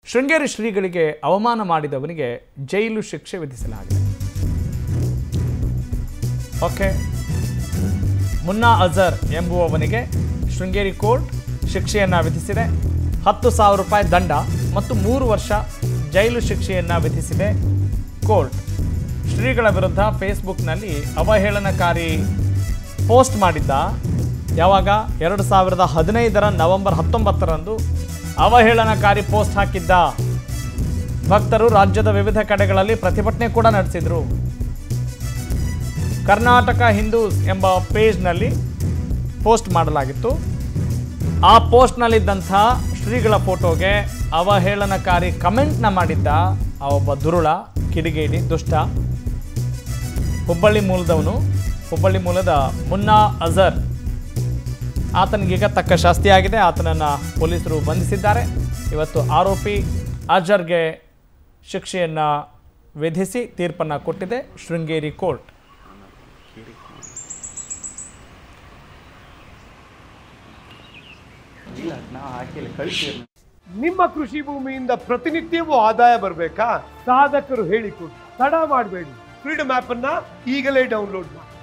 ಶೃಂಗೇರಿ ಶ್ರೀಗಳಿಗೆ ಅವಮಾನ ಮಾಡಿದವನಿಗೆ ಜೈಲು ಶಿಕ್ಷೆ ವಿಧಿಸಲಾಗಿದೆ ಓಕೆ ಮುನ್ನಾ ಅಜರ್ ಎಂಬುವವನಿಗೆ ಶೃಂಗೇರಿ ಕೋರ್ಟ್ ಶಿಕ್ಷೆಯನ್ನು ವಿಧಿಸಿದೆ ಹತ್ತು ಸಾವಿರ ರೂಪಾಯಿ ದಂಡ ಮತ್ತು ಮೂರು ವರ್ಷ ಜೈಲು ಶಿಕ್ಷೆಯನ್ನು ವಿಧಿಸಿದೆ ಕೋರ್ಟ್ ಶ್ರೀಗಳ ವಿರುದ್ಧ ಫೇಸ್ಬುಕ್ನಲ್ಲಿ ಅವಹೇಳನಕಾರಿ ಪೋಸ್ಟ್ ಮಾಡಿದ್ದ ಯಾವಾಗ ಎರಡು ಸಾವಿರದ ಹದಿನೈದರ ನವೆಂಬರ್ ಹತ್ತೊಂಬತ್ತರಂದು ಅವಹೇಳನಕಾರಿ ಪೋಸ್ಟ್ ಹಾಕಿದ್ದ ಭಕ್ತರು ರಾಜ್ಯದ ವಿವಿಧ ಕಡೆಗಳಲ್ಲಿ ಪ್ರತಿಭಟನೆ ಕೂಡ ನಡೆಸಿದರು ಕರ್ನಾಟಕ ಹಿಂದೂಸ್ ಎಂಬ ಪೇಜ್ನಲ್ಲಿ ಪೋಸ್ಟ್ ಮಾಡಲಾಗಿತ್ತು ಆ ಪೋಸ್ಟ್ನಲ್ಲಿದ್ದಂಥ ಶ್ರೀಗಳ ಫೋಟೋಗೆ ಅವಹೇಳನಕಾರಿ ಕಮೆಂಟ್ನ ಮಾಡಿದ್ದ ಆ ಒಬ್ಬ ದುರುಳ ಕಿಡಿಗೇಡಿ ದುಷ್ಟ ಹುಬ್ಬಳ್ಳಿ ಮೂಲದವನು ಹುಬ್ಬಳ್ಳಿ ಮೂಲದ ಮುನ್ನಾ ಅಜರ್ ಆತನಿಗೀಗ ತಕ್ಕ ಶಾಸ್ತಿಯಾಗಿದೆ ಆತನನ್ನು ಪೊಲೀಸರು ಬಂಧಿಸಿದ್ದಾರೆ ಇವತ್ತು ಆರೋಪಿ ಅಜರ್ಗೆ ಶಿಕ್ಷೆಯನ್ನು ವಿಧಿಸಿ ತೀರ್ಪನ್ನು ಕೊಟ್ಟಿದೆ ಶೃಂಗೇರಿ ಕೋರ್ಟ್ ನಿಮ್ಮ ಕೃಷಿ ಭೂಮಿಯಿಂದ ಪ್ರತಿನಿತ್ಯವೂ ಆದಾಯ ಬರಬೇಕಾ ಸಾಧಕರು ಹೇಳಿಕೊಡಿ ತಡ ಮಾಡಬೇಡಿ ಫ್ರೀಡಮ್ ಆಪ್ ಅನ್ನ ಈಗಲೇ ಡೌನ್ಲೋಡ್ ಮಾಡಿ